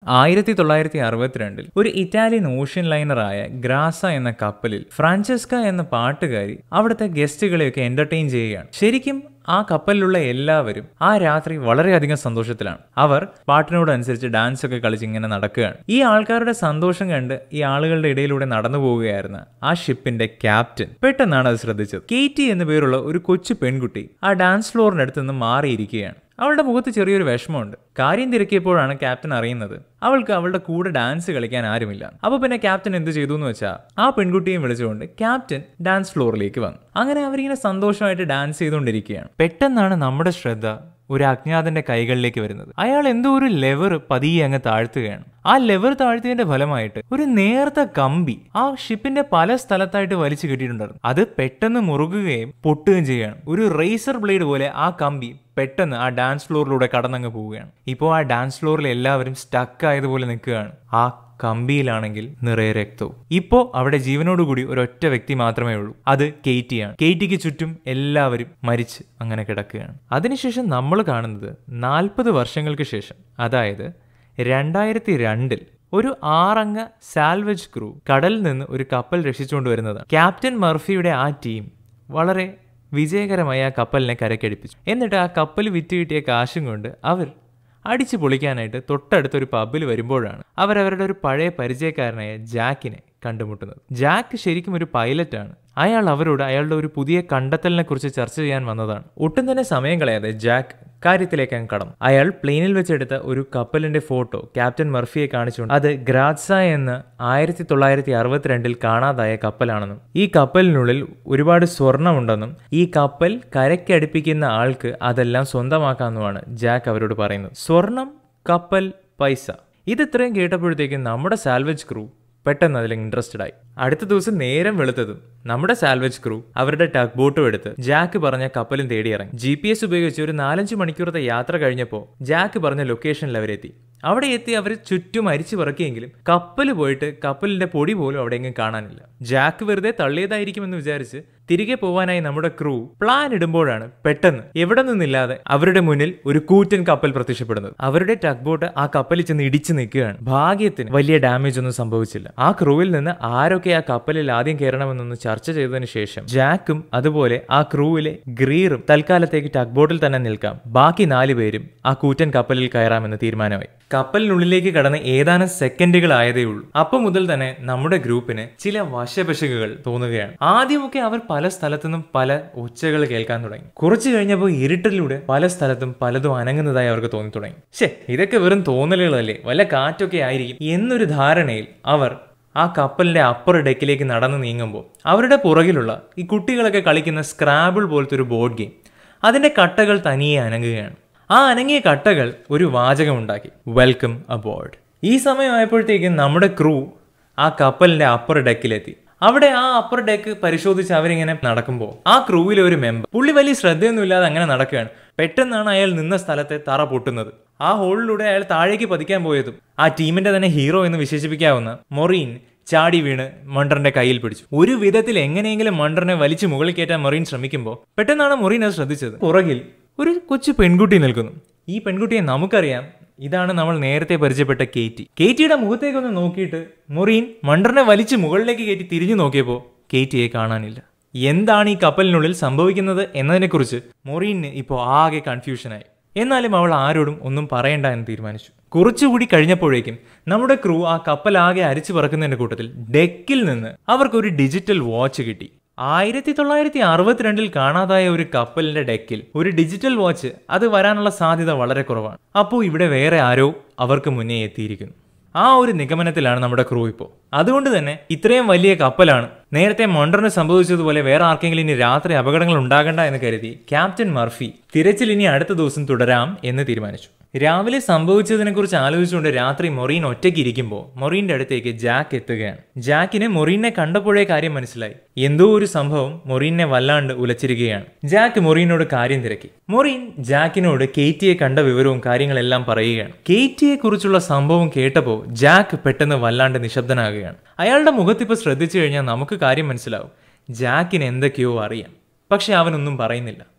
ആയിരത്തി തൊള്ളായിരത്തി അറുപത്തിരണ്ടിൽ ഒരു ഇറ്റാലിയൻ ഓഷ്യൻ ലൈനറായ ഗ്രാസ എന്ന കപ്പലിൽ ഫ്രാൻചെസ്ക എന്ന പാട്ടുകാരി അവിടുത്തെ ഗസ്റ്റുകളെയൊക്കെ എന്റർടൈൻ ചെയ്യുകയാണ് ശരിക്കും ആ കപ്പലിലുള്ള എല്ലാവരും ആ രാത്രി വളരെയധികം സന്തോഷത്തിലാണ് അവർ പാട്ടിനോടനുസരിച്ച് ഡാൻസ് ഒക്കെ കളിച്ച് ഇങ്ങനെ നടക്കുകയാണ് ഈ ആൾക്കാരുടെ സന്തോഷം കണ്ട് ഈ ആളുകളുടെ ഇടയിലൂടെ നടന്നു പോവുകയായിരുന്ന ആ ഷിപ്പിന്റെ ക്യാപ്റ്റൻ പെട്ടെന്നാണ് അത് ശ്രദ്ധിച്ചത് കേറ്റി എന്ന പേരുള്ള ഒരു കൊച്ചു പെൺകുട്ടി ആ ഡാൻസ് ഫ്ലോറിനടുത്ത് നിന്ന് മാറിയിരിക്കുകയാണ് അവളുടെ മുഖത്ത് ചെറിയൊരു വിഷമമുണ്ട് കാര്യം തിരക്കിയപ്പോഴാണ് ക്യാപ്റ്റൻ അറിയുന്നത് അവൾക്ക് അവളുടെ കൂടെ ഡാൻസ് കളിക്കാൻ ആരുമില്ല അപ്പൊ പിന്നെ ക്യാപ്റ്റൻ എന്ത് ചെയ്തു എന്ന് വെച്ചാൽ ആ പെൺകുട്ടിയെ വിളിച്ചുകൊണ്ട് ക്യാപ്റ്റൻ ഡാൻസ് ഫ്ലോറിലേക്ക് വന്നു അങ്ങനെ അവരിങ്ങനെ സന്തോഷമായിട്ട് ഡാൻസ് ചെയ്തുകൊണ്ടിരിക്കുകയാണ് പെട്ടെന്നാണ് നമ്മുടെ ശ്രദ്ധ ഒരു അജ്ഞാതന്റെ കൈകളിലേക്ക് വരുന്നത് അയാൾ എന്തോ ഒരു ലെവർ പതിയെ അങ്ങ് താഴ്ത്തുകയാണ് ആ ലെവർ താഴ്ത്തിയതിന്റെ ഫലമായിട്ട് ഒരു നേർത്ത കമ്പി ആ ഷിപ്പിന്റെ പല സ്ഥലത്തായിട്ട് വലിച്ചു കെട്ടിയിട്ടുണ്ടായിരുന്നു അത് പെട്ടെന്ന് മുറുകുകയും പൊട്ടുകയും ചെയ്യുകയാണ് ഒരു റേസർ ബ്ലേഡ് പോലെ ആ കമ്പി പെട്ടെന്ന് ആ ഡാൻസ് ഫ്ലോറിലൂടെ കടന്നങ്ങ് പോവുകയാണ് ഇപ്പോൾ ആ ഡാൻസ് ഫ്ലോറിൽ എല്ലാവരും സ്റ്റക്ക് ആയതുപോലെ നിൽക്കുകയാണ് ആ കമ്പിയിലാണെങ്കിൽ നിറയെ രക്തവും ഇപ്പോ അവിടെ ജീവനോടുകൂടി ഒരൊറ്റ വ്യക്തി മാത്രമേ ഉള്ളൂ അത് കെയ്റ്റിയാണ് കെയ്റ്റിക്ക് ചുറ്റും എല്ലാവരും മരിച്ച് അങ്ങനെ കിടക്കുകയാണ് അതിനുശേഷം നമ്മൾ കാണുന്നത് നാൽപ്പത് വർഷങ്ങൾക്ക് ശേഷം അതായത് രണ്ടായിരത്തി രണ്ടിൽ ഒരു ആറംഗ സാൽവജ് ക്രൂ കടലിൽ നിന്ന് ഒരു കപ്പൽ രക്ഷിച്ചുകൊണ്ട് വരുന്നതാണ് ക്യാപ്റ്റൻ മർഫിയുടെ ആ ടീം വളരെ വിജയകരമായി ആ കപ്പലിനെ കരക്കടിപ്പിച്ചു എന്നിട്ട് ആ കപ്പൽ വിറ്റ് കിട്ടിയ കാശും കൊണ്ട് അവർ അടിച്ചു പൊളിക്കാനായിട്ട് തൊട്ടടുത്തൊരു പബ്ബിൽ വരുമ്പോഴാണ് അവരവരുടെ ഒരു പഴയ പരിചയക്കാരനായ ജാക്കിനെ കണ്ടുമുട്ടുന്നത് ജാക്ക് ശരിക്കും ഒരു പൈലറ്റാണ് അയാൾ അവരോട് അയാളുടെ ഒരു പുതിയ കണ്ടെത്തലിനെ കുറിച്ച് ചർച്ച ചെയ്യാൻ വന്നതാണ് ഒട്ടും തന്നെ സമയം കളയാതെ ജാക്ക് കാര്യത്തിലേക്ക് അങ്ങ് കടന്നു അയാൾ പ്ലെയിനിൽ വെച്ചെടുത്ത ഒരു കപ്പലിന്റെ ഫോട്ടോ ക്യാപ്റ്റൻ മർഫിയെ കാണിച്ചുകൊണ്ട് അത് ഗ്രാറ്റ്സ എന്ന ആയിരത്തി തൊള്ളായിരത്തി അറുപത്തിരണ്ടിൽ കാണാതായ കപ്പലാണെന്നും ഈ കപ്പലിനുള്ളിൽ ഒരുപാട് സ്വർണമുണ്ടെന്നും ഈ കപ്പൽ കരയ്ക്കടുപ്പിക്കുന്ന ആൾക്ക് അതെല്ലാം സ്വന്തമാക്കാമെന്നുമാണ് ജാക്ക് അവരോട് പറയുന്നത് സ്വർണം കപ്പൽ പൈസ ഇത് ഇത്രയും കേട്ടപ്പോഴത്തേക്കും നമ്മുടെ സാൽവേജ് ക്രൂ പെട്ടെന്ന് അതിൽ ഇൻട്രസ്റ്റഡ് ആയി അടുത്ത ദിവസം നേരം വെളുത്തതും നമ്മുടെ സാൽവേജ് ക്രൂ അവരുടെ ടഗ് ബോട്ടും എടുത്ത് ജാക്ക് പറഞ്ഞ കപ്പലും തേടി ഇറങ്ങി ജി പി എസ് ഉപയോഗിച്ച് ഒരു നാലഞ്ച് മണിക്കൂറത്തെ യാത്ര കഴിഞ്ഞപ്പോൾ ജാക്ക് പറഞ്ഞ ലൊക്കേഷനിൽ അവരെത്തി അവിടെ എത്തി അവർ ചുറ്റും അരിച്ചു പറക്കിയെങ്കിലും കപ്പൽ പോയിട്ട് കപ്പലിന്റെ പൊടി പോലും അവിടെ എങ്ങും കാണാനില്ല ജാക്ക് വെറുതെ തള്ളിയതായിരിക്കുമെന്ന് വിചാരിച്ച് തിരികെ പോവാനായി നമ്മുടെ ക്രൂ പ്ലാൻ ഇടുമ്പോഴാണ് പെട്ടെന്ന് എവിടെ നിന്നില്ലാതെ അവരുടെ മുന്നിൽ ഒരു കൂറ്റൻ കപ്പൽ പ്രത്യക്ഷപ്പെടുന്നത് അവരുടെ ടഗ് ബോട്ട് ആ കപ്പലിൽ ചെന്ന് ഇടിച്ചു നിൽക്കുകയാണ് ഭാഗ്യത്തിന് വലിയ ഡാമേജ് ഒന്നും സംഭവിച്ചില്ല ആ ക്രൂവിൽ നിന്ന് ആരൊക്കെ ആ കപ്പലിൽ ആദ്യം കയറണമെന്നൊന്ന് ചർച്ച ചെയ്തതിനു ശേഷം ജാക്കും അതുപോലെ ആ ക്രൂവിലെ ഗ്രീറും തൽക്കാലത്തേക്ക് ടഗ് ബോട്ടിൽ തന്നെ നിൽക്കാം ബാക്കി നാല് പേരും ആ കൂറ്റൻ കപ്പലിൽ കയറാമെന്ന് തീരുമാനമായി കപ്പലിനുള്ളിലേക്ക് കടന്ന് ഏതാനും സെക്കൻഡുകളായതേ ഉള്ളൂ അപ്പൊ മുതൽ തന്നെ നമ്മുടെ ഗ്രൂപ്പിന് ചില വശപശകുകൾ തോന്നുകയാണ് ആദ്യമൊക്കെ അവർ പല സ്ഥലത്തുനിന്നും പല ഒച്ചകൾ കേൾക്കാൻ തുടങ്ങി കുറച്ചു കഴിഞ്ഞപ്പോൾ ഇരുട്ടിലൂടെ പല സ്ഥലത്തും പലതും അനങ്ങുന്നതായി അവർക്ക് തോന്നി തുടങ്ങി ശേ ഇതൊക്കെ വെറും തോന്നലുകളല്ലേ വല്ല കാറ്റൊക്കെ ആയിരിക്കും എന്നൊരു ധാരണയിൽ അവർ ആ കപ്പലിന്റെ അപ്പർ ഡെക്കിലേക്ക് നടന്നു നീങ്ങുമ്പോൾ അവരുടെ പുറകിലുള്ള ഈ കുട്ടികളൊക്കെ കളിക്കുന്ന സ്ക്രാബിൾ പോലത്തെ ഒരു ബോർഡ് ഗെയിം അതിന്റെ കട്ടകൾ തനിയെ അനങ്ങുകയാണ് ആ അനങ്ങിയ കട്ടകൾ ഒരു വാചകമുണ്ടാക്കി വെൽക്കം അബോർഡ് ഈ സമയമായപ്പോഴത്തേക്കും നമ്മുടെ ക്രൂ ആ കപ്പലിന്റെ അപ്പർ ഡെക്കിലെത്തി അവിടെ ആ അപ്പർ ഡെക്ക് പരിശോധിച്ച് അവരിങ്ങനെ നടക്കുമ്പോൾ ആ ക്രൂവിലെ ഒരു മെമ്പർ പുള്ളി വലിയ ശ്രദ്ധയൊന്നുമില്ലാതെ അങ്ങനെ നടക്കുകയാണ് പെട്ടെന്നാണ് അയാൾ നിന്ന സ്ഥലത്തെ തറ പൊട്ടുന്നത് ആ ഹോളിലൂടെ അയാൾ താഴേക്ക് പതിക്കാൻ പോയതും ആ ടീമിന്റെ തന്നെ ഹീറോ എന്ന് വിശേഷിപ്പിക്കാവുന്ന മൊറീൻ ചാടി വീണ് മണ്ടറിന്റെ കയ്യിൽ പിടിച്ചു ഒരു വിധത്തിൽ എങ്ങനെയെങ്കിലും മണ്ടറിനെ വലിച്ചു മുകളിൽ കയറ്റാൻ മൊറീൻ ശ്രമിക്കുമ്പോൾ പെട്ടെന്നാണ് മൊറീൻ അത് ശ്രദ്ധിച്ചത് പുറകിൽ ഒരു കൊച്ചു പെൺകുട്ടി നിൽക്കുന്നു ഈ പെൺകുട്ടിയെ നമുക്കറിയാം ഇതാണ് നമ്മൾ നേരത്തെ പരിചയപ്പെട്ട കേറ്റി കേറ്റിയുടെ മുഖത്തേക്കൊന്ന് നോക്കിയിട്ട് മൊറീൻ മണ്ടറിനെ വലിച്ച് മുകളിലേക്ക് കയറ്റി തിരിഞ്ഞു നോക്കിയപ്പോൾ കേറ്റിയെ കാണാനില്ല എന്താണ് ഈ കപ്പലിനുള്ളിൽ സംഭവിക്കുന്നത് എന്നതിനെക്കുറിച്ച് മൊറീന് ഇപ്പോൾ ആകെ കൺഫ്യൂഷനായി എന്നാലും അവൾ ആരോടും ഒന്നും പറയണ്ട എന്ന് തീരുമാനിച്ചു കുറച്ചുകൂടി കഴിഞ്ഞപ്പോഴേക്കും നമ്മുടെ ക്രൂ ആ കപ്പലാകെ അരിച്ചു പറക്കുന്നതിന്റെ കൂട്ടത്തിൽ ഡെക്കിൽ നിന്ന് അവർക്കൊരു ഡിജിറ്റൽ വാച്ച് കിട്ടി ആയിരത്തി തൊള്ളായിരത്തി അറുപത്തിരണ്ടിൽ കാണാതായ ഒരു കപ്പലിന്റെ ഡെക്കിൽ ഒരു ഡിജിറ്റൽ വാച്ച് അത് വരാനുള്ള സാധ്യത വളരെ കുറവാണ് അപ്പോൾ ഇവിടെ വേറെ ആരോ അവർക്ക് മുന്നേ എത്തിയിരിക്കുന്നു ആ ഒരു നിഗമനത്തിലാണ് നമ്മുടെ ക്രൂ ഇപ്പോൾ അതുകൊണ്ട് തന്നെ ഇത്രയും വലിയ കപ്പലാണ് നേരത്തെ മൊണ്ടറിന് സംഭവിച്ചതുപോലെ വേറെ ആർക്കെങ്കിലും ഇനി രാത്രി അപകടങ്ങൾ ഉണ്ടാകണ്ട എന്ന് കരുതി ക്യാപ്റ്റൻ മർഫി തിരച്ചിൽ ഇനി അടുത്ത ദിവസം തുടരാം എന്ന് തീരുമാനിച്ചു രാവിലെ സംഭവിച്ചതിനെ കുറിച്ച് ആലോചിച്ചുകൊണ്ട് രാത്രി മൊറീൻ ഒറ്റയ്ക്ക് ഇരിക്കുമ്പോൾ മൊറീന്റെ അടുത്തേക്ക് ജാക്ക് എത്തുകയാണ് ജാക്കിന് മൊറീനെ കണ്ടപ്പോഴേ കാര്യം മനസ്സിലായി എന്തോ ഒരു സംഭവം മൊറീനെ വല്ലാണ്ട് ഉലച്ചിരിക്കുകയാണ് ജാക്ക് മൊറീനോട് കാര്യം തിരക്കി മൊറീൻ ജാക്കിനോട് കേറ്റിയെ കണ്ട വിവരവും കാര്യങ്ങളെല്ലാം പറയുകയാണ് കേറ്റിയെ കുറിച്ചുള്ള സംഭവം കേട്ടപ്പോൾ ജാക്ക് പെട്ടെന്ന് വല്ലാണ്ട് നിശബ്ദനാകുകയാണ് അയാളുടെ മുഖത്തിപ്പോൾ ശ്രദ്ധിച്ചു കഴിഞ്ഞാൽ നമുക്ക് കാര്യം മനസ്സിലാവും ജാക്കിന് എന്തൊക്കെയോ അറിയാം പക്ഷെ അവനൊന്നും പറയുന്നില്ല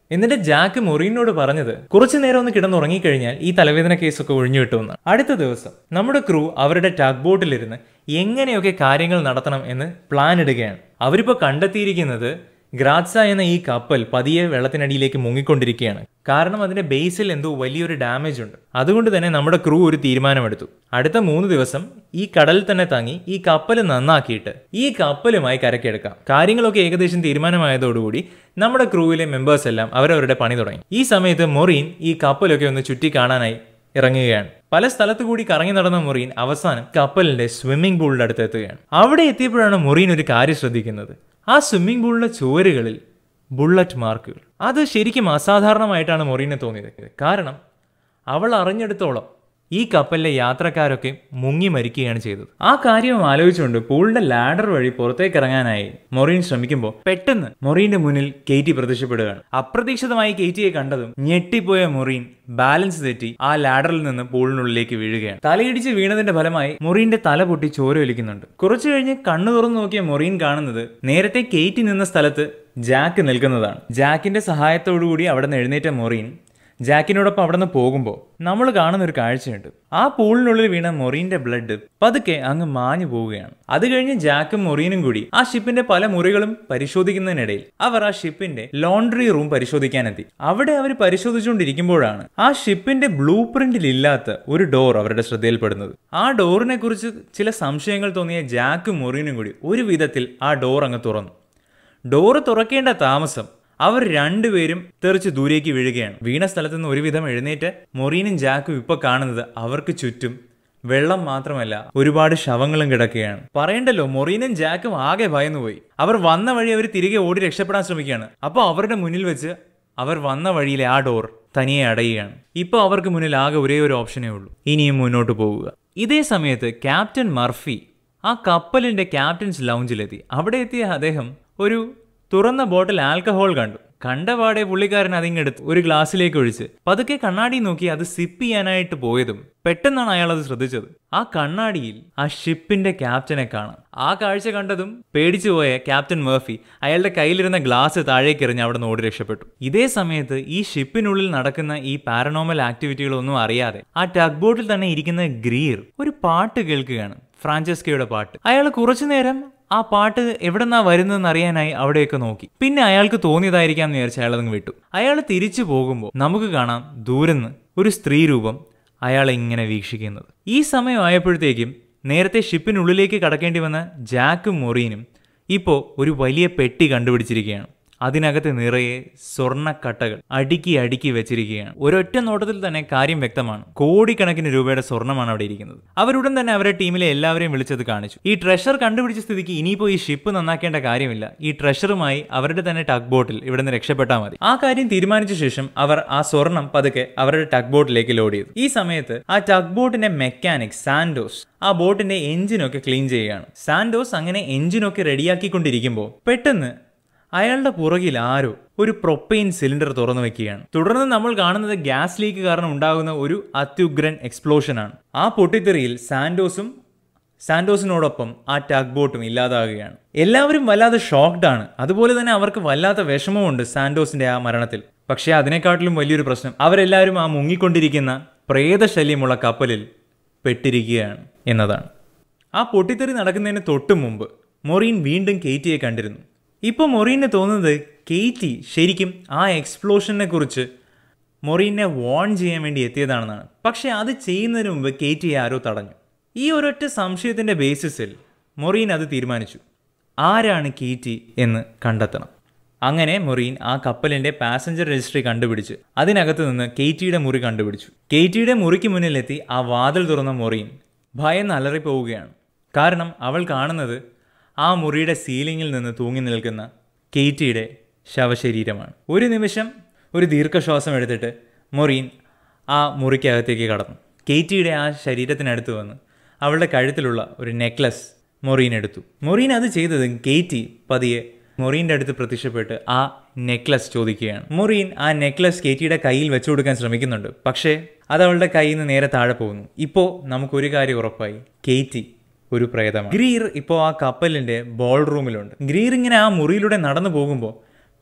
എന്നിട്ട് ജാക്ക് മൊറീനോട് പറഞ്ഞത് കുറച്ചു നേരം ഒന്ന് കിടന്നുറങ്ങിക്കഴിഞ്ഞാൽ ഈ തലവേദന കേസൊക്കെ ഒഴിഞ്ഞു കിട്ടുമെന്ന് അടുത്ത ദിവസം നമ്മുടെ ക്രൂ അവരുടെ ടഗ് ബോട്ടിലിരുന്ന് എങ്ങനെയൊക്കെ കാര്യങ്ങൾ നടത്തണം എന്ന് പ്ലാൻ ഇടുകയാണ് അവരിപ്പോൾ കണ്ടെത്തിയിരിക്കുന്നത് ഗ്രാറ്റ്സ എന്ന ഈ കപ്പൽ പതിയെ വെള്ളത്തിനടിയിലേക്ക് മുങ്ങിക്കൊണ്ടിരിക്കുകയാണ് കാരണം അതിന്റെ ബേസിൽ എന്തോ വലിയൊരു ഡാമേജ് ഉണ്ട് അതുകൊണ്ട് തന്നെ നമ്മുടെ ക്രൂ ഒരു തീരുമാനമെടുത്തു അടുത്ത മൂന്ന് ദിവസം ഈ കടലിൽ തന്നെ തങ്ങി ഈ കപ്പൽ നന്നാക്കിയിട്ട് ഈ കപ്പലുമായി കരക്കെടുക്കാം കാര്യങ്ങളൊക്കെ ഏകദേശം തീരുമാനമായതോടുകൂടി നമ്മുടെ ക്രൂവിലെ മെമ്പേഴ്സ് എല്ലാം അവരവരുടെ പണി തുടങ്ങി ഈ സമയത്ത് മൊറീൻ ഈ കപ്പലൊക്കെ ഒന്ന് ചുറ്റി കാണാനായി ഇറങ്ങുകയാണ് പല സ്ഥലത്തു കൂടി കറങ്ങി നടന്ന മൊറീൻ അവസാനം കപ്പലിന്റെ സ്വിമ്മിംഗ് പൂളിന്റെ അടുത്ത് എത്തുകയാണ് അവിടെ എത്തിയപ്പോഴാണ് മൊറീൻ ഒരു കാര്യം ശ്രദ്ധിക്കുന്നത് ആ സ്വിമ്മിംഗ് പൂളിലെ ചുവരുകളിൽ ബുള്ളറ്റ് മാർക്കുകൾ അത് ശരിക്കും അസാധാരണമായിട്ടാണ് മൊറീനെ തോന്നിയത് കാരണം അവൾ അറിഞ്ഞെടുത്തോളം ഈ കപ്പലിലെ യാത്രക്കാരൊക്കെ മുങ്ങി മരിക്കുകയാണ് ചെയ്തത് ആ കാര്യം ആലോചിച്ചുകൊണ്ട് പൂളിന്റെ ലാഡർ വഴി പുറത്തേക്ക് ഇറങ്ങാനായി മൊറീൻ ശ്രമിക്കുമ്പോൾ പെട്ടെന്ന് മൊറീന്റെ മുന്നിൽ കെയ്റ്റി പ്രത്യക്ഷപ്പെടുകയാണ് അപ്രതീക്ഷിതമായി കെയ്റ്റിയെ കണ്ടതും ഞെട്ടിപ്പോയ മൊറീൻ ബാലൻസ് തെറ്റി ആ ലാഡറിൽ നിന്ന് പൂളിനുള്ളിലേക്ക് വീഴുകയാണ് തലയിടിച്ച് വീണതിന്റെ ഫലമായി മൊറീന്റെ തല പൊട്ടി ചോര ഒലിക്കുന്നുണ്ട് കുറച്ചു കഴിഞ്ഞ് കണ്ണു തുറന്നു നോക്കിയ മൊറീൻ കാണുന്നത് നേരത്തെ കെയ്റ്റി നിന്ന സ്ഥലത്ത് ജാക്ക് നിൽക്കുന്നതാണ് ജാക്കിന്റെ സഹായത്തോടുകൂടി അവിടെ നിന്ന് എഴുന്നേറ്റ മൊറീൻ ജാക്കിനോടൊപ്പം അവിടെ നിന്ന് പോകുമ്പോൾ നമ്മൾ കാണുന്ന ഒരു കാഴ്ചയുണ്ട് ആ പൂളിനുള്ളിൽ വീണ മൊറീന്റെ ബ്ലഡ് പതുക്കെ അങ്ങ് മാഞ്ഞു പോവുകയാണ് അത് കഴിഞ്ഞ് ജാക്കും മൊറീനും കൂടി ആ ഷിപ്പിന്റെ പല മുറികളും പരിശോധിക്കുന്നതിനിടയിൽ അവർ ആ ഷിപ്പിന്റെ ലോണ്ടറി റൂം പരിശോധിക്കാനെത്തി അവിടെ അവർ പരിശോധിച്ചുകൊണ്ടിരിക്കുമ്പോഴാണ് ആ ഷിപ്പിന്റെ ബ്ലൂ പ്രിന്റിൽ ഇല്ലാത്ത ഒരു ഡോർ അവരുടെ ശ്രദ്ധയിൽപ്പെടുന്നത് ആ ഡോറിനെ കുറിച്ച് ചില സംശയങ്ങൾ തോന്നിയ ജാക്കും മൊറീനും കൂടി ഒരു വിധത്തിൽ ആ ഡോർ അങ്ങ് തുറന്നു ഡോറ് തുറക്കേണ്ട താമസം അവർ രണ്ടുപേരും തെറിച്ച് ദൂരേക്ക് വീഴുകയാണ് വീണ സ്ഥലത്ത് നിന്ന് ഒരുവിധം എഴുന്നേറ്റ് മൊറീനും ജാക്കും ഇപ്പൊ കാണുന്നത് അവർക്ക് ചുറ്റും വെള്ളം മാത്രമല്ല ഒരുപാട് ശവങ്ങളും കിടക്കുകയാണ് പറയണ്ടല്ലോ മൊറീനും ജാക്കും ആകെ ഭയന്നുപോയി അവർ വന്ന വഴി അവർ തിരികെ ഓടി രക്ഷപ്പെടാൻ ശ്രമിക്കുകയാണ് അപ്പോൾ അവരുടെ മുന്നിൽ വെച്ച് അവർ വന്ന വഴിയിലെ ആ ഡോർ തനിയെ അടയുകയാണ് ഇപ്പോൾ അവർക്ക് മുന്നിൽ ആകെ ഒരേ ഒരു ഓപ്ഷനേ ഉള്ളൂ ഇനിയും മുന്നോട്ട് പോവുക ഇതേ സമയത്ത് ക്യാപ്റ്റൻ മർഫി ആ കപ്പലിന്റെ ക്യാപ്റ്റൻസ് ലൗഞ്ചിലെത്തി അവിടെ എത്തിയ അദ്ദേഹം ഒരു തുറന്ന ബോട്ടിൽ ആൽക്കഹോൾ കണ്ടു കണ്ടപാടെ പുള്ളിക്കാരൻ അതിങ്ങെടുത്ത് ഒരു ഗ്ലാസ്സിലേക്ക് ഒഴിച്ച് പതുക്കെ കണ്ണാടി നോക്കി അത് സിപ്പ് ചെയ്യാനായിട്ട് പോയതും പെട്ടെന്നാണ് അയാൾ അത് ശ്രദ്ധിച്ചത് ആ കണ്ണാടിയിൽ ആ ഷിപ്പിന്റെ ക്യാപ്റ്റനെ കാണാം ആ കാഴ്ച കണ്ടതും പേടിച്ചു പോയ ക്യാപ്റ്റൻ മേർഫി അയാളുടെ കയ്യിലിരുന്ന ഗ്ലാസ് താഴേക്ക് എറിഞ്ഞ് അവിടെ നിന്ന് ഓടി രക്ഷപ്പെട്ടു ഇതേ സമയത്ത് ഈ ഷിപ്പിനുള്ളിൽ നടക്കുന്ന ഈ പാരനോമൽ ആക്ടിവിറ്റികളൊന്നും അറിയാതെ ആ ടഗ് ബോട്ടിൽ തന്നെ ഇരിക്കുന്ന ഗ്രീർ ഒരു പാട്ട് കേൾക്കുകയാണ് ഫ്രാഞ്ചസ്കയുടെ പാട്ട് അയാൾ കുറച്ചു നേരം ആ പാട്ട് എവിടെന്നാ വരുന്നതെന്ന് അറിയാനായി അവിടെയൊക്കെ നോക്കി പിന്നെ അയാൾക്ക് തോന്നിയതായിരിക്കാം എന്ന് വിചാരിച്ച് അയാൾ അതങ്ങ് വിട്ടു അയാൾ തിരിച്ചു പോകുമ്പോൾ നമുക്ക് കാണാം ദൂരെന്ന് ഒരു സ്ത്രീ രൂപം അയാളെ ഇങ്ങനെ വീക്ഷിക്കുന്നത് ഈ സമയം ആയപ്പോഴത്തേക്കും നേരത്തെ ഷിപ്പിനുള്ളിലേക്ക് കടക്കേണ്ടി വന്ന ജാക്കും മൊറീനും ഇപ്പോൾ ഒരു വലിയ പെട്ടി കണ്ടുപിടിച്ചിരിക്കുകയാണ് അതിനകത്ത് നിറയെ സ്വർണ്ണക്കട്ടകൾ അടുക്കി അടുക്കി വെച്ചിരിക്കുകയാണ് ഒരൊറ്റ നോട്ടത്തിൽ തന്നെ കാര്യം വ്യക്തമാണ് കോടിക്കണക്കിന് രൂപയുടെ സ്വർണ്ണമാണ് അവിടെ ഇരിക്കുന്നത് അവരുടൻ തന്നെ അവരുടെ ടീമിലെ എല്ലാവരെയും വിളിച്ചത് കാണിച്ചു ഈ ട്രഷർ കണ്ടുപിടിച്ച സ്ഥിതിക്ക് ഇനിയിപ്പോൾ ഈ ഷിപ്പ് നന്നാക്കേണ്ട കാര്യമില്ല ഈ ട്രഷറുമായി അവരുടെ തന്നെ ടഗ് ബോട്ടിൽ ഇവിടെ നിന്ന് രക്ഷപ്പെട്ടാൽ മതി ആ കാര്യം തീരുമാനിച്ച ശേഷം അവർ ആ സ്വർണം പതുക്കെ അവരുടെ ടഗ് ബോട്ടിലേക്ക് ലോഡ് ചെയ്തു ഈ സമയത്ത് ആ ടഗ് ബോട്ടിന്റെ മെക്കാനിക് സാൻഡോസ് ആ ബോട്ടിന്റെ എഞ്ചിനൊക്കെ ക്ലീൻ ചെയ്യുകയാണ് സാൻഡോസ് അങ്ങനെ എഞ്ചിനൊക്കെ റെഡിയാക്കിക്കൊണ്ടിരിക്കുമ്പോൾ പെട്ടെന്ന് അയാളുടെ പുറകിൽ ആരോ ഒരു പ്രൊപ്പെയിൻ സിലിണ്ടർ തുറന്നു വെക്കുകയാണ് തുടർന്ന് നമ്മൾ കാണുന്നത് ഗ്യാസ് ലീക്ക് കാരണം ഉണ്ടാകുന്ന ഒരു അത്യുഗ്രൻ എക്സ്പ്ലോഷനാണ് ആ പൊട്ടിത്തെറിയിൽ സാൻഡോസും സാൻഡോസിനോടൊപ്പം ആ ടഗ് ബോട്ടും ഇല്ലാതാകുകയാണ് എല്ലാവരും വല്ലാതെ ഷോക്ക്ഡ് ആണ് അതുപോലെ തന്നെ അവർക്ക് വല്ലാത്ത വിഷമമുണ്ട് സാൻഡോസിന്റെ ആ മരണത്തിൽ പക്ഷേ അതിനെക്കാട്ടിലും വലിയൊരു പ്രശ്നം അവരെല്ലാവരും ആ മുങ്ങിക്കൊണ്ടിരിക്കുന്ന പ്രേതശല്യമുള്ള കപ്പലിൽ പെട്ടിരിക്കുകയാണ് എന്നതാണ് ആ പൊട്ടിത്തെറി നടക്കുന്നതിന് തൊട്ടു മുമ്പ് മൊറീൻ വീണ്ടും കെയ്റ്റിയെ കണ്ടിരുന്നു ഇപ്പോൾ മൊറീന് തോന്നുന്നത് കെയ്റ്റി ശരിക്കും ആ എക്സ്പ്ലോഷനെ കുറിച്ച് മൊറീനെ വാൺ ചെയ്യാൻ വേണ്ടി എത്തിയതാണെന്നാണ് പക്ഷേ അത് ചെയ്യുന്നതിന് മുമ്പ് കെയ്റ്റിയെ ആരോ തടഞ്ഞു ഈ ഒരൊറ്റ സംശയത്തിൻ്റെ ബേസിസിൽ മൊറീൻ അത് തീരുമാനിച്ചു ആരാണ് കീറ്റി എന്ന് കണ്ടെത്തണം അങ്ങനെ മൊറീൻ ആ കപ്പലിന്റെ പാസഞ്ചർ രജിസ്ട്രി കണ്ടുപിടിച്ച് അതിനകത്ത് നിന്ന് കെയ്റ്റിയുടെ മുറി കണ്ടുപിടിച്ചു കെയ്റ്റിയുടെ മുറിക്ക് മുന്നിലെത്തി ആ വാതിൽ തുറന്ന മൊറീൻ ഭയം അലറിപ്പോവുകയാണ് കാരണം അവൾ കാണുന്നത് ആ മുറിയുടെ സീലിങ്ങിൽ നിന്ന് തൂങ്ങി നിൽക്കുന്ന കെയ്റ്റിയുടെ ശവശരീരമാണ് ഒരു നിമിഷം ഒരു ദീർഘശ്വാസം എടുത്തിട്ട് മൊറീൻ ആ മുറിക്കകത്തേക്ക് കടന്നു കെയ്റ്റിയുടെ ആ ശരീരത്തിനടുത്ത് വന്ന് അവളുടെ കഴുത്തിലുള്ള ഒരു നെക്ലസ് മൊറീൻ എടുത്തു മൊറീൻ അത് ചെയ്തത് കെയ്റ്റി പതിയെ മൊറീൻ്റെ അടുത്ത് പ്രത്യക്ഷപ്പെട്ട് ആ നെക്ലസ് ചോദിക്കുകയാണ് മൊറീൻ ആ നെക്ലസ് കേറ്റിയുടെ കയ്യിൽ വെച്ചു കൊടുക്കാൻ ശ്രമിക്കുന്നുണ്ട് പക്ഷേ അത് അവളുടെ കയ്യിൽ നിന്ന് നേരെ താഴെ പോകുന്നു ഇപ്പോൾ നമുക്കൊരു കാര്യം ഉറപ്പായി കേറ്റി ഒരു പ്രേതമാണ് ഗ്രീർ ഇപ്പോൾ ആ കപ്പലിന്റെ ബോൾ റൂമിലുണ്ട് ഗ്രീർ ഇങ്ങനെ ആ മുറിയിലൂടെ നടന്നു പോകുമ്പോൾ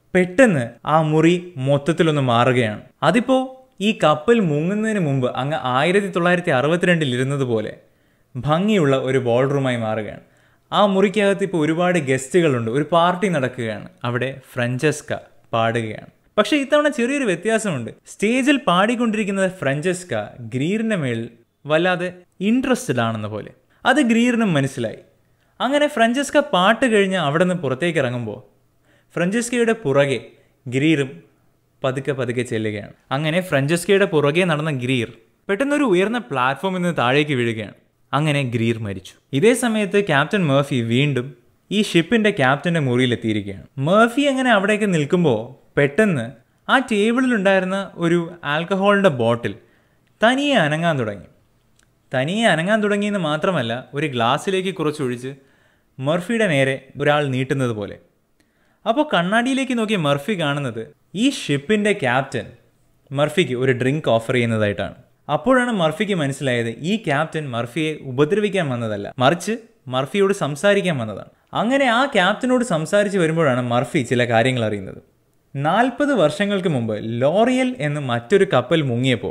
പെട്ടെന്ന് ആ മുറി മൊത്തത്തിലൊന്ന് മാറുകയാണ് അതിപ്പോ ഈ കപ്പൽ മുങ്ങുന്നതിന് മുമ്പ് അങ്ങ് ആയിരത്തി തൊള്ളായിരത്തി അറുപത്തിരണ്ടിൽ ഇരുന്നത് പോലെ ഭംഗിയുള്ള ഒരു ബോൾ റൂമായി മാറുകയാണ് ആ മുറിക്കകത്ത് ഇപ്പോൾ ഒരുപാട് ഗസ്റ്റുകളുണ്ട് ഒരു പാർട്ടി നടക്കുകയാണ് അവിടെ ഫ്രഞ്ചസ്ക പാടുകയാണ് പക്ഷേ ഇത്തവണ ചെറിയൊരു വ്യത്യാസമുണ്ട് സ്റ്റേജിൽ പാടിക്കൊണ്ടിരിക്കുന്നത് ഫ്രഞ്ചസ്ക ഗ്രീറിന്റെ മേൽ വല്ലാതെ ഇൻട്രസ്റ്റഡ് ആണെന്ന പോലെ അത് ഗ്രീറിനും മനസ്സിലായി അങ്ങനെ ഫ്രഞ്ചസ്ക പാട്ട് കഴിഞ്ഞ് അവിടെ നിന്ന് പുറത്തേക്ക് ഇറങ്ങുമ്പോൾ ഫ്രഞ്ചസ്കയുടെ പുറകെ ഗ്രീറും പതുക്കെ പതുക്കെ ചെല്ലുകയാണ് അങ്ങനെ ഫ്രഞ്ചസ്കയുടെ പുറകെ നടന്ന ഗ്രീർ പെട്ടെന്നൊരു ഉയർന്ന പ്ലാറ്റ്ഫോമിൽ നിന്ന് താഴേക്ക് വീഴുകയാണ് അങ്ങനെ ഗ്രീർ മരിച്ചു ഇതേ സമയത്ത് ക്യാപ്റ്റൻ മേർഫി വീണ്ടും ഈ ഷിപ്പിന്റെ ക്യാപ്റ്റന്റെ മുറിയിലെത്തിയിരിക്കുകയാണ് മേർഫി അങ്ങനെ അവിടേക്ക് നിൽക്കുമ്പോൾ പെട്ടെന്ന് ആ ടേബിളിലുണ്ടായിരുന്ന ഒരു ആൽക്കഹോളിന്റെ ബോട്ടിൽ തനിയെ അനങ്ങാൻ തുടങ്ങി തനിയെ അനങ്ങാൻ തുടങ്ങിയെന്ന് മാത്രമല്ല ഒരു ഗ്ലാസ്സിലേക്ക് കുറച്ചൊഴിച്ച് മർഫിയുടെ നേരെ ഒരാൾ നീട്ടുന്നത് പോലെ അപ്പോൾ കണ്ണാടിയിലേക്ക് നോക്കിയ മർഫി കാണുന്നത് ഈ ഷിപ്പിൻ്റെ ക്യാപ്റ്റൻ മർഫിക്ക് ഒരു ഡ്രിങ്ക് ഓഫർ ചെയ്യുന്നതായിട്ടാണ് അപ്പോഴാണ് മർഫിക്ക് മനസ്സിലായത് ഈ ക്യാപ്റ്റൻ മർഫിയെ ഉപദ്രവിക്കാൻ വന്നതല്ല മറിച്ച് മർഫിയോട് സംസാരിക്കാൻ വന്നതാണ് അങ്ങനെ ആ ക്യാപ്റ്റനോട് സംസാരിച്ച് വരുമ്പോഴാണ് മർഫി ചില കാര്യങ്ങൾ അറിയുന്നത് നാൽപ്പത് വർഷങ്ങൾക്ക് മുമ്പ് ലോറിയൽ എന്ന് മറ്റൊരു കപ്പൽ മുങ്ങിയപ്പോൾ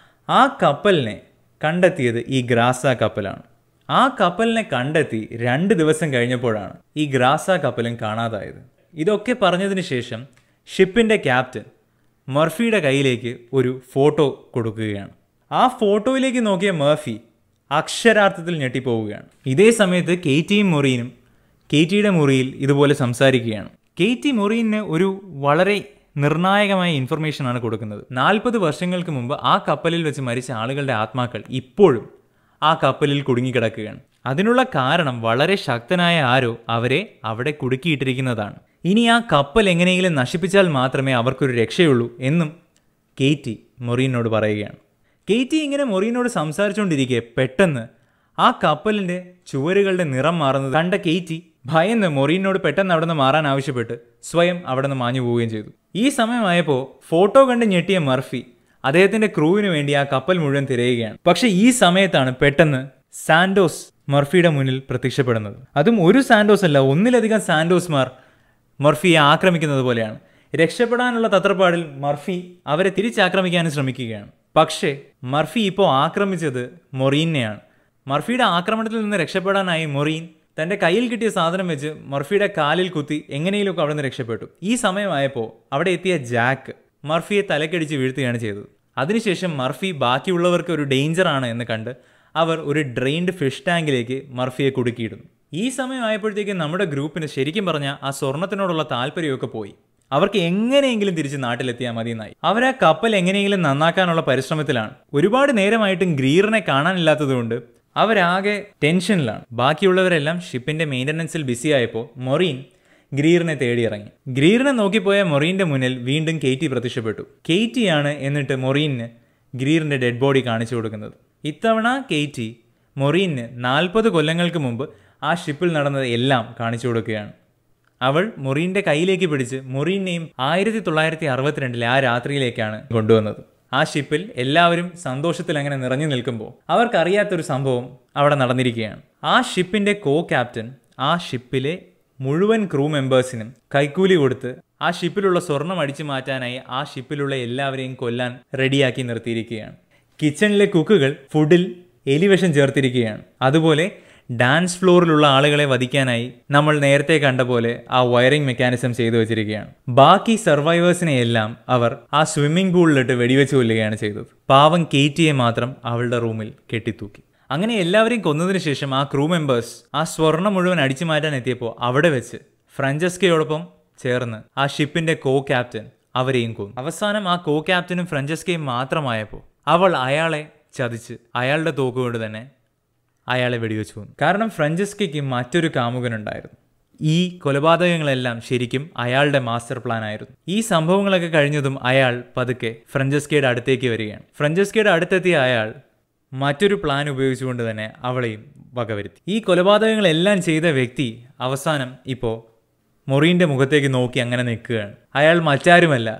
ആ കപ്പലിനെ കണ്ടെത്തിയത് ഈ ഗ്രാസ കപ്പലാണ് ആ കപ്പലിനെ കണ്ടെത്തി രണ്ട് ദിവസം കഴിഞ്ഞപ്പോഴാണ് ഈ ഗ്രാസ കപ്പലും കാണാതായത് ഇതൊക്കെ പറഞ്ഞതിന് ശേഷം ഷിപ്പിൻ്റെ ക്യാപ്റ്റൻ മർഫിയുടെ കയ്യിലേക്ക് ഒരു ഫോട്ടോ കൊടുക്കുകയാണ് ആ ഫോട്ടോയിലേക്ക് നോക്കിയ മർഫി അക്ഷരാർത്ഥത്തിൽ ഞെട്ടിപ്പോവുകയാണ് ഇതേ സമയത്ത് കേറ്റിയും മൊറീനും കേറ്റിയുടെ മുറിയിൽ ഇതുപോലെ സംസാരിക്കുകയാണ് കേറ്റി മൊറീനിന് ഒരു വളരെ നിർണായകമായ ഇൻഫർമേഷനാണ് കൊടുക്കുന്നത് നാൽപ്പത് വർഷങ്ങൾക്ക് മുമ്പ് ആ കപ്പലിൽ വെച്ച് മരിച്ച ആളുകളുടെ ആത്മാക്കൾ ഇപ്പോഴും ആ കപ്പലിൽ കുടുങ്ങിക്കിടക്കുകയാണ് അതിനുള്ള കാരണം വളരെ ശക്തനായ ആരോ അവരെ അവിടെ കുടുക്കിയിട്ടിരിക്കുന്നതാണ് ഇനി ആ കപ്പൽ എങ്ങനെയെങ്കിലും നശിപ്പിച്ചാൽ മാത്രമേ അവർക്കൊരു രക്ഷയുള്ളൂ എന്നും കേറ്റി മൊറീനോട് പറയുകയാണ് കേറ്റി ഇങ്ങനെ മൊറീനോട് സംസാരിച്ചുകൊണ്ടിരിക്കെ പെട്ടെന്ന് ആ കപ്പലിൻ്റെ ചുവരുകളുടെ നിറം മാറുന്നത് കണ്ട കേറ്റി ഭയന്ന് മൊറീനോട് പെട്ടെന്ന് അവിടെ നിന്ന് മാറാൻ ആവശ്യപ്പെട്ട് സ്വയം അവിടെ നിന്ന് മാഞ്ഞു പോവുകയും ചെയ്തു ഈ സമയമായപ്പോൾ ഫോട്ടോ കണ്ട് ഞെട്ടിയ മർഫി അദ്ദേഹത്തിന്റെ ക്രൂവിന് വേണ്ടി ആ കപ്പൽ മുഴുവൻ തിരയുകയാണ് പക്ഷെ ഈ സമയത്താണ് പെട്ടെന്ന് സാൻഡോസ് മർഫിയുടെ മുന്നിൽ പ്രത്യക്ഷപ്പെടുന്നത് അതും ഒരു സാൻഡോസ് അല്ല ഒന്നിലധികം സാൻഡോസ്മാർ മർഫിയെ ആക്രമിക്കുന്നത് പോലെയാണ് രക്ഷപ്പെടാനുള്ള തത്രപ്പാടിൽ മർഫി അവരെ തിരിച്ചാക്രമിക്കാനും ശ്രമിക്കുകയാണ് പക്ഷേ മർഫി ഇപ്പോൾ ആക്രമിച്ചത് മൊറീനെയാണ് മർഫിയുടെ ആക്രമണത്തിൽ നിന്ന് രക്ഷപ്പെടാനായി മൊറീൻ തൻ്റെ കയ്യിൽ കിട്ടിയ സാധനം വെച്ച് മർഫിയുടെ കാലിൽ കുത്തി എങ്ങനെയൊക്കെ അവിടെ നിന്ന് രക്ഷപ്പെട്ടു ഈ സമയമായപ്പോൾ അവിടെ എത്തിയ ജാക്ക് മർഫിയെ തലക്കടിച്ച് വീഴ്ത്തുകയാണ് ചെയ്തത് അതിനുശേഷം മർഫി ബാക്കിയുള്ളവർക്ക് ഒരു ഡേഞ്ചറാണ് എന്ന് കണ്ട് അവർ ഒരു ഡ്രെയിൻഡ് ഫിഷ് ടാങ്കിലേക്ക് മർഫിയെ കുടുക്കിയിടുന്നു ഈ സമയമായപ്പോഴത്തേക്കും നമ്മുടെ ഗ്രൂപ്പിന് ശരിക്കും പറഞ്ഞാൽ ആ സ്വർണത്തിനോടുള്ള താല്പര്യമൊക്കെ പോയി അവർക്ക് എങ്ങനെയെങ്കിലും തിരിച്ച് നാട്ടിലെത്തിയാൽ മതി എന്നായി അവർ ആ കപ്പൽ എങ്ങനെയെങ്കിലും നന്നാക്കാനുള്ള പരിശ്രമത്തിലാണ് ഒരുപാട് നേരമായിട്ടും ഗ്രീറിനെ കാണാനില്ലാത്തതുകൊണ്ട് അവരാകെ ടെൻഷനിലാണ് ബാക്കിയുള്ളവരെല്ലാം ഷിപ്പിന്റെ മെയിൻ്റനൻസിൽ ബിസി ആയപ്പോൾ മൊറീൻ ഗ്രീറിനെ തേടിയിറങ്ങി ഗ്രീറിനെ നോക്കിപ്പോയ മൊറീന്റെ മുന്നിൽ വീണ്ടും കെയ്റ്റി പ്രത്യക്ഷപ്പെട്ടു കെയ്റ്റിയാണ് എന്നിട്ട് മൊറീനിന് ഗ്രീറിന്റെ ഡെഡ് ബോഡി കാണിച്ചു കൊടുക്കുന്നത് ഇത്തവണ കെയ്റ്റി മൊറീനിന് നാൽപ്പത് കൊല്ലങ്ങൾക്ക് മുമ്പ് ആ ഷിപ്പിൽ നടന്നത് എല്ലാം കാണിച്ചു കൊടുക്കുകയാണ് അവൾ മൊറീന്റെ കയ്യിലേക്ക് പിടിച്ച് മൊറീനെയും ആയിരത്തി തൊള്ളായിരത്തി അറുപത്തിരണ്ടിലെ ആ രാത്രിയിലേക്കാണ് കൊണ്ടുവന്നത് ആ ഷിപ്പിൽ എല്ലാവരും സന്തോഷത്തിൽ അങ്ങനെ നിറഞ്ഞു നിൽക്കുമ്പോൾ അവർക്കറിയാത്തൊരു സംഭവം അവിടെ നടന്നിരിക്കുകയാണ് ആ ഷിപ്പിന്റെ കോ ക്യാപ്റ്റൻ ആ ഷിപ്പിലെ മുഴുവൻ ക്രൂ മെമ്പേഴ്സിനും കൈക്കൂലി കൊടുത്ത് ആ ഷിപ്പിലുള്ള സ്വർണം അടിച്ചു മാറ്റാനായി ആ ഷിപ്പിലുള്ള എല്ലാവരെയും കൊല്ലാൻ റെഡിയാക്കി നിർത്തിയിരിക്കുകയാണ് കിച്ചണിലെ കുക്കുകൾ ഫുഡിൽ എലിവിഷം ചേർത്തിരിക്കുകയാണ് അതുപോലെ ഡാൻസ് ഫ്ലോറിലുള്ള ആളുകളെ വധിക്കാനായി നമ്മൾ നേരത്തെ കണ്ട പോലെ ആ വയറിംഗ് മെക്കാനിസം ചെയ്തു വെച്ചിരിക്കുകയാണ് ബാക്കി സർവൈവേഴ്സിനെ എല്ലാം അവർ ആ സ്വിമ്മിംഗ് പൂളിലിട്ട് വെടിവെച്ച് കൊല്ലുകയാണ് ചെയ്തത് പാവം കേറ്റിയെ മാത്രം അവളുടെ റൂമിൽ കെട്ടിത്തൂക്കി അങ്ങനെ എല്ലാവരെയും കൊന്നതിന് ശേഷം ആ ക്രൂ മെമ്പേഴ്സ് ആ സ്വർണം മുഴുവൻ അടിച്ചു മാറ്റാൻ എത്തിയപ്പോൾ അവിടെ വെച്ച് ഫ്രഞ്ചസ്കയോടൊപ്പം ചേർന്ന് ആ ഷിപ്പിന്റെ കോ ക്യാപ്റ്റൻ അവരെയും കൊന്നു അവസാനം ആ കോ ക്യാപ്റ്റനും ഫ്രഞ്ചസ്കയും മാത്രമായപ്പോൾ അവൾ അയാളെ ചതിച്ച് അയാളുടെ തോക്കുകൊണ്ട് തന്നെ അയാളെ വെടിവെച്ചു കൊന്നു കാരണം ഫ്രഞ്ചസ്കയ്ക്ക് മറ്റൊരു കാമുകനുണ്ടായിരുന്നു ഈ കൊലപാതകങ്ങളെല്ലാം ശരിക്കും അയാളുടെ മാസ്റ്റർ പ്ലാൻ ആയിരുന്നു ഈ സംഭവങ്ങളൊക്കെ കഴിഞ്ഞതും അയാൾ പതുക്കെ ഫ്രഞ്ചസ്കയുടെ അടുത്തേക്ക് വരികയാണ് ഫ്രഞ്ചസ്കയുടെ അടുത്തെത്തിയ അയാൾ മറ്റൊരു പ്ലാൻ ഉപയോഗിച്ചുകൊണ്ട് തന്നെ അവളെയും വകവരുത്തി ഈ കൊലപാതകങ്ങളെല്ലാം ചെയ്ത വ്യക്തി അവസാനം ഇപ്പോൾ മൊറീൻ്റെ മുഖത്തേക്ക് നോക്കി അങ്ങനെ നിൽക്കുകയാണ് അയാൾ മറ്റാരുമല്ല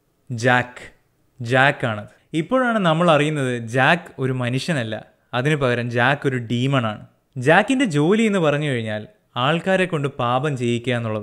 ജാക്ക് ജാക്ക് ആണത് ഇപ്പോഴാണ് നമ്മൾ അറിയുന്നത് ജാക്ക് ഒരു മനുഷ്യനല്ല അതിനു പകരം ജാക്ക് ഒരു ഡീമണാണ് ജാക്കിൻ്റെ ജോലി എന്ന് പറഞ്ഞു കഴിഞ്ഞാൽ ആൾക്കാരെ കൊണ്ട് പാപം ചെയ്യിക്കുക എന്നുള്ളതാണ്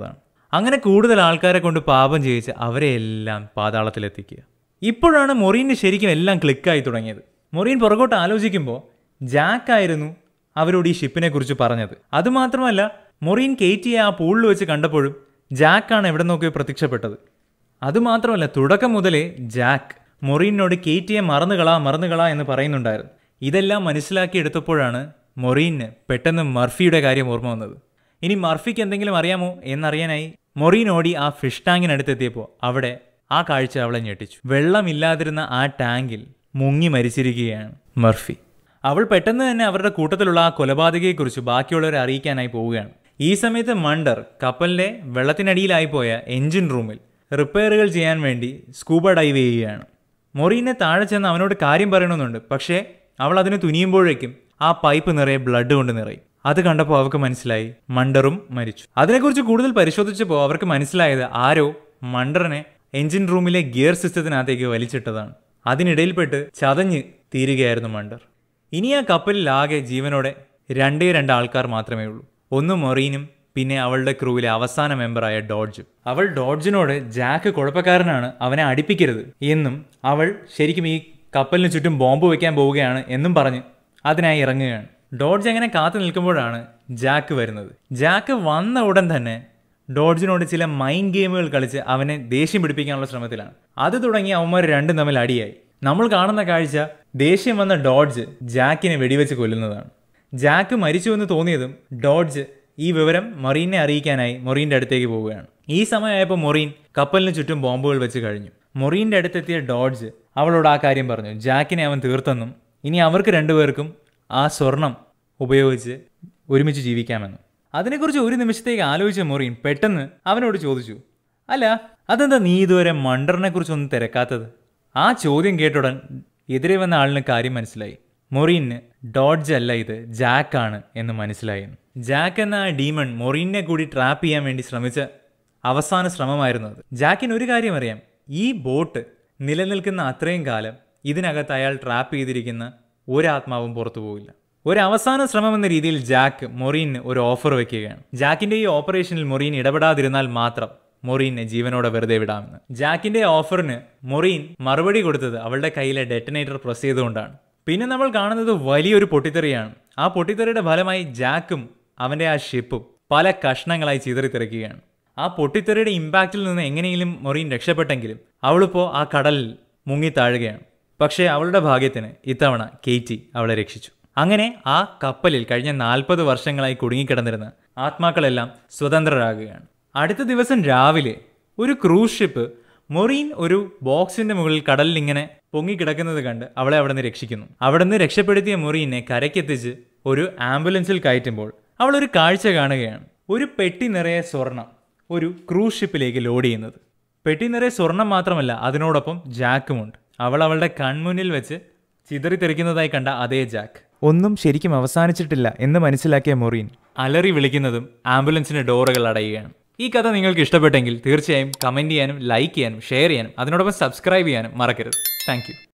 അങ്ങനെ കൂടുതൽ ആൾക്കാരെ കൊണ്ട് പാപം ചെയ്യിച്ച് അവരെ എല്ലാം പാതാളത്തിലെത്തിക്കുക ഇപ്പോഴാണ് മൊറീന് ശരിക്കും എല്ലാം ക്ലിക്കായി തുടങ്ങിയത് മൊറീൻ പുറകോട്ട് ആലോചിക്കുമ്പോൾ ജാക്ക് ആയിരുന്നു അവരോട് ഈ ഷിപ്പിനെ കുറിച്ച് പറഞ്ഞത് അതുമാത്രമല്ല മൊറീൻ കേറ്റിയെ ആ പൂളിൽ വെച്ച് കണ്ടപ്പോഴും ജാക്കാണ് എവിടെ നോക്കിയോ പ്രത്യക്ഷപ്പെട്ടത് അതുമാത്രമല്ല തുടക്കം മുതലേ ജാക്ക് മൊറീനോട് കേറ്റിയെ മറന്നുകളാ മറന്നുകളാ എന്ന് പറയുന്നുണ്ടായിരുന്നു ഇതെല്ലാം മനസ്സിലാക്കിയെടുത്തപ്പോഴാണ് മൊറീന് പെട്ടെന്ന് മർഫിയുടെ കാര്യം ഓർമ്മ വന്നത് ഇനി മർഫിക്ക് എന്തെങ്കിലും അറിയാമോ എന്നറിയാനായി മൊറീൻ ഓടി ആ ഫിഷ് ടാങ്കിനടുത്തെത്തിയപ്പോൾ അവിടെ ആ കാഴ്ച അവളെ ഞെട്ടിച്ചു വെള്ളമില്ലാതിരുന്ന ആ ടാങ്കിൽ മുങ്ങി മരിച്ചിരിക്കുകയാണ് മർഫി അവൾ പെട്ടെന്ന് തന്നെ അവരുടെ കൂട്ടത്തിലുള്ള ആ കൊലപാതകയെക്കുറിച്ച് ബാക്കിയുള്ളവരെ അറിയിക്കാനായി പോവുകയാണ് ഈ സമയത്ത് മണ്ടർ കപ്പലിന്റെ വെള്ളത്തിനടിയിലായി പോയ എഞ്ചിൻ റൂമിൽ റിപ്പയറുകൾ ചെയ്യാൻ വേണ്ടി സ്കൂബ ഡൈവ് ചെയ്യുകയാണ് മൊറീനെ താഴെ ചെന്ന് അവനോട് കാര്യം പറയണമെന്നുണ്ട് പക്ഷേ അവൾ അതിന് തുനിയുമ്പോഴേക്കും ആ പൈപ്പ് നിറയെ ബ്ലഡ് കൊണ്ട് നിറയും അത് കണ്ടപ്പോൾ അവർക്ക് മനസ്സിലായി മണ്ടറും മരിച്ചു അതിനെക്കുറിച്ച് കൂടുതൽ പരിശോധിച്ചപ്പോൾ അവർക്ക് മനസ്സിലായത് ആരോ മണ്ടറിനെ എഞ്ചിൻ റൂമിലെ ഗിയർ സിസ്റ്റത്തിനകത്തേക്ക് വലിച്ചിട്ടതാണ് അതിനിടയിൽപ്പെട്ട് ചതഞ്ഞ് തീരുകയായിരുന്നു മണ്ടർ ഇനി ആ കപ്പലിൽ ആകെ ജീവനോടെ രണ്ടേ രണ്ട് ആൾക്കാർ മാത്രമേ ഉള്ളൂ ഒന്ന് മൊറീനും പിന്നെ അവളുടെ ക്രൂവിലെ അവസാന മെമ്പറായ ഡോഡ്ജും അവൾ ഡോഡ്ജിനോട് ജാക്ക് കുഴപ്പക്കാരനാണ് അവനെ അടിപ്പിക്കരുത് എന്നും അവൾ ശരിക്കും ഈ കപ്പലിന് ചുറ്റും ബോംബ് വെക്കാൻ പോവുകയാണ് എന്നും പറഞ്ഞ് അതിനായി ഇറങ്ങുകയാണ് ഡോഡ്ജ് അങ്ങനെ കാത്തു നിൽക്കുമ്പോഴാണ് ജാക്ക് വരുന്നത് ജാക്ക് വന്ന ഉടൻ തന്നെ ഡോഡ്ജിനോട് ചില മൈൻഡ് ഗെയിമുകൾ കളിച്ച് അവനെ ദേഷ്യം പിടിപ്പിക്കാനുള്ള ശ്രമത്തിലാണ് അത് തുടങ്ങി അവന്മാർ രണ്ടും തമ്മിൽ അടിയായി നമ്മൾ കാണുന്ന കാഴ്ച ദേഷ്യം വന്ന ഡോഡ്ജ് ജാക്കിനെ വെടിവെച്ച് കൊല്ലുന്നതാണ് ജാക്ക് മരിച്ചു എന്ന് തോന്നിയതും ഡോഡ്ജ് ഈ വിവരം മൊറീനെ അറിയിക്കാനായി മൊറീൻ്റെ അടുത്തേക്ക് പോവുകയാണ് ഈ സമയമായപ്പോൾ മൊറീൻ കപ്പലിന് ചുറ്റും ബോംബുകൾ വെച്ച് കഴിഞ്ഞു മൊറീൻ്റെ അടുത്തെത്തിയ ഡോഡ്ജ് അവളോട് ആ കാര്യം പറഞ്ഞു ജാക്കിനെ അവൻ തീർത്തെന്നും ഇനി അവർക്ക് രണ്ടുപേർക്കും ആ സ്വർണം ഉപയോഗിച്ച് ഒരുമിച്ച് ജീവിക്കാമെന്നും അതിനെക്കുറിച്ച് ഒരു നിമിഷത്തേക്ക് ആലോചിച്ച മൊറീൻ പെട്ടെന്ന് അവനോട് ചോദിച്ചു അല്ല അതെന്താ നീ ഇതുവരെ മണ്ടറിനെ കുറിച്ചൊന്നും തിരക്കാത്തത് ആ ചോദ്യം കേട്ടുടൻ എതിരെ വന്ന ആളിന് കാര്യം മനസ്സിലായി മൊറീന് ഡോഡ്ജ് അല്ല ഇത് ജാക്കാണ് എന്ന് മനസ്സിലായി ജാക്ക് എന്ന ആ ഡീമൺ മൊറീനെ കൂടി ട്രാപ്പ് ചെയ്യാൻ വേണ്ടി ശ്രമിച്ച അവസാന ശ്രമമായിരുന്നു അത് ജാക്കിന് ഒരു കാര്യം അറിയാം ഈ ബോട്ട് നിലനിൽക്കുന്ന അത്രയും കാലം ഇതിനകത്ത് അയാൾ ട്രാപ്പ് ചെയ്തിരിക്കുന്ന ഒരാത്മാവും പുറത്തു പോവില്ല ഒരു അവസാന ശ്രമം എന്ന രീതിയിൽ ജാക്ക് മൊറീന് ഒരു ഓഫർ വെക്കുകയാണ് ജാക്കിന്റെ ഈ ഓപ്പറേഷനിൽ മൊറീൻ ഇടപെടാതിരുന്നാൽ മാത്രം മൊറീനെ ജീവനോടെ വെറുതെ വിടാമെന്ന് ജാക്കിന്റെ ഓഫറിന് മൊറീൻ മറുപടി കൊടുത്തത് അവളുടെ കയ്യിലെ ഡെറ്റനേറ്റർ പ്രസ് ചെയ്തുകൊണ്ടാണ് പിന്നെ നമ്മൾ കാണുന്നത് വലിയൊരു പൊട്ടിത്തെറിയാണ് ആ പൊട്ടിത്തെറിയുടെ ഫലമായി ജാക്കും അവന്റെ ആ ഷിപ്പും പല കഷ്ണങ്ങളായി ചിതറിത്തെറിക്കുകയാണ് ആ പൊട്ടിത്തെറിയുടെ ഇമ്പാക്റ്റിൽ നിന്ന് എങ്ങനെയെങ്കിലും മൊറീൻ രക്ഷപ്പെട്ടെങ്കിലും അവളിപ്പോൾ ആ കടലിൽ മുങ്ങി താഴുകയാണ് പക്ഷേ അവളുടെ ഭാഗ്യത്തിന് ഇത്തവണ കേറ്റി അവളെ രക്ഷിച്ചു അങ്ങനെ ആ കപ്പലിൽ കഴിഞ്ഞ നാൽപ്പത് വർഷങ്ങളായി കുടുങ്ങിക്കിടന്നിരുന്ന ആത്മാക്കളെല്ലാം സ്വതന്ത്രരാകുകയാണ് അടുത്ത ദിവസം രാവിലെ ഒരു ക്രൂസ് ഷിപ്പ് മൊറീൻ ഒരു ബോക്സിന്റെ മുകളിൽ കടലിൽ ഇങ്ങനെ പൊങ്ങിക്കിടക്കുന്നത് കണ്ട് അവളെ അവിടെ നിന്ന് രക്ഷിക്കുന്നു അവിടെ നിന്ന് രക്ഷപ്പെടുത്തിയ മൊറീനെ കരയ്ക്കെത്തിച്ച് ഒരു ആംബുലൻസിൽ കയറ്റുമ്പോൾ അവൾ ഒരു കാഴ്ച കാണുകയാണ് ഒരു പെട്ടി നിറയെ സ്വർണം ഒരു ക്രൂസ് ഷിപ്പിലേക്ക് ലോഡ് ചെയ്യുന്നത് പെട്ടി നിറയെ സ്വർണം മാത്രമല്ല അതിനോടൊപ്പം ജാക്കുമുണ്ട് അവൾ അവളുടെ കൺമുന്നിൽ വെച്ച് ചിതറിത്തെറിക്കുന്നതായി കണ്ട അതേ ജാക്ക് ഒന്നും ശരിക്കും അവസാനിച്ചിട്ടില്ല എന്ന് മനസ്സിലാക്കിയ മൊറീൻ അലറി വിളിക്കുന്നതും ആംബുലൻസിന്റെ ഡോറുകൾ അടയുകയാണ് ഈ കഥ നിങ്ങൾക്ക് ഇഷ്ടപ്പെട്ടെങ്കിൽ തീർച്ചയായും കമൻറ്റ് ചെയ്യാനും ലൈക്ക് ചെയ്യാനും ഷെയർ ചെയ്യാനും അതിനോടൊപ്പം സബ്സ്ക്രൈബ് ചെയ്യാനും മറക്കരുത് താങ്ക്